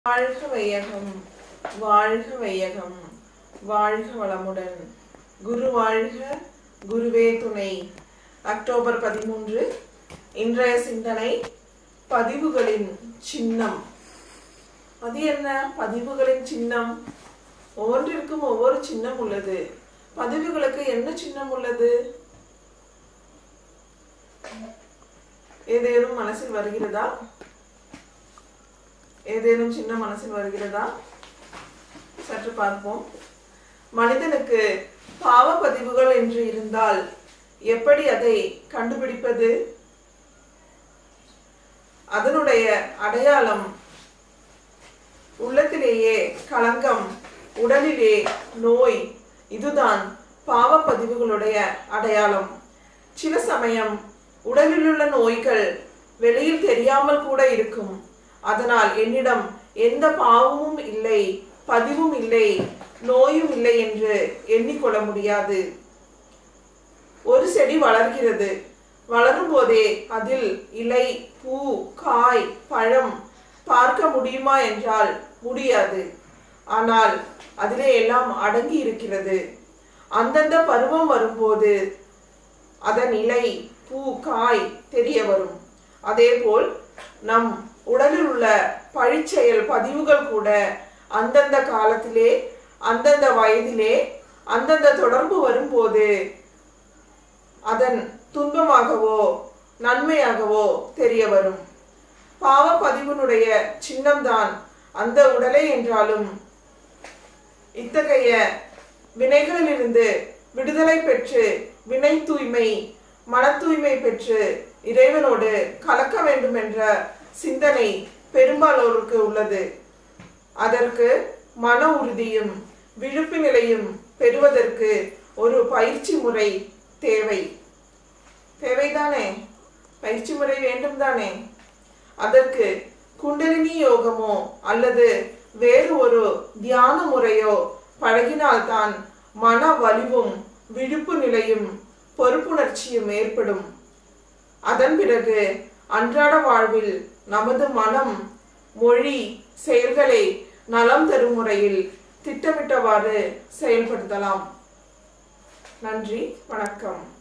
வாழ்க வையகம் வாழ்க வையகம் வாழ்க வளமுடன் குரு வாழ்க குருவே துணை அக்டோபர் பதிமூன்று இன்றைய சிந்தனை பதிவுகளின் சின்னம் அது என்ன பதிவுகளின் சின்னம் ஒவ்வொன்றிற்கும் ஒவ்வொரு சின்னம் உள்ளது பதிவுகளுக்கு என்ன சின்னம் உள்ளது ஏதேனும் மனசில் வருகிறதா ஏதேனும் சின்ன மனசில் வருகிறதா சற்று பார்ப்போம் மனிதனுக்கு பாவ பதிவுகள் என்று இருந்தால் எப்படி அதை கண்டுபிடிப்பது அதனுடைய அடையாளம் உள்ளத்திலேயே களங்கம் உடலிலே நோய் இதுதான் பாவ பதிவுகளுடைய அடையாளம் சில சமயம் உடலிலுள்ள நோய்கள் வெளியில் தெரியாமல் கூட இருக்கும் அதனால் என்னிடம் எந்த பாவமும் இல்லை பதிவும் இல்லை நோயும் இல்லை என்று எண்ணிக்கொள்ள முடியாது ஒரு செடி வளர்கிறது வளரும் போதே அதில் இலை பூ காய் பழம் பார்க்க முடியுமா என்றால் முடியாது ஆனால் அதிலே எல்லாம் அடங்கி இருக்கிறது அந்தந்த பருவம் வரும்போது அதன் இலை பூ காய் தெரிய வரும் அதேபோல் நம் உடலில் உள்ள பழிச்செயல் பதிவுகள் கூட அந்தந்த காலத்திலே அந்தந்த வயதிலே அந்தந்த தொடர்பு வரும்போது அதன் துன்பமாகவோ நன்மையாகவோ தெரிய வரும் பாவ பதிவினுடைய சின்னம்தான் அந்த உடலை என்றாலும் இத்தகைய வினைகளிலிருந்து விடுதலை பெற்று வினை தூய்மை மன தூய்மை பெற்று இறைவனோடு கலக்க வேண்டும் என்ற சிந்தனை பெரும்பாலோருக்கு உள்ளது அதற்கு மன உறுதியும் விழுப்பு நிலையும் பெறுவதற்கு ஒரு பயிற்சி முறை தேவை தேவைதானே பயிற்சி முறை வேண்டும் தானே அதற்கு குண்டலினி யோகமோ அல்லது வேறு ஒரு தியான முறையோ பழகினால்தான் மன வலிவும் விழிப்பு நிலையும் பொறுப்புணர்ச்சியும் ஏற்படும் அதன் பிறகு அன்றாட வாழ்வில் நமது மனம் மொழி செயல்களை நலம் தரும் முறையில் திட்டமிட்டவாறு செயல்படுத்தலாம் நன்றி வணக்கம்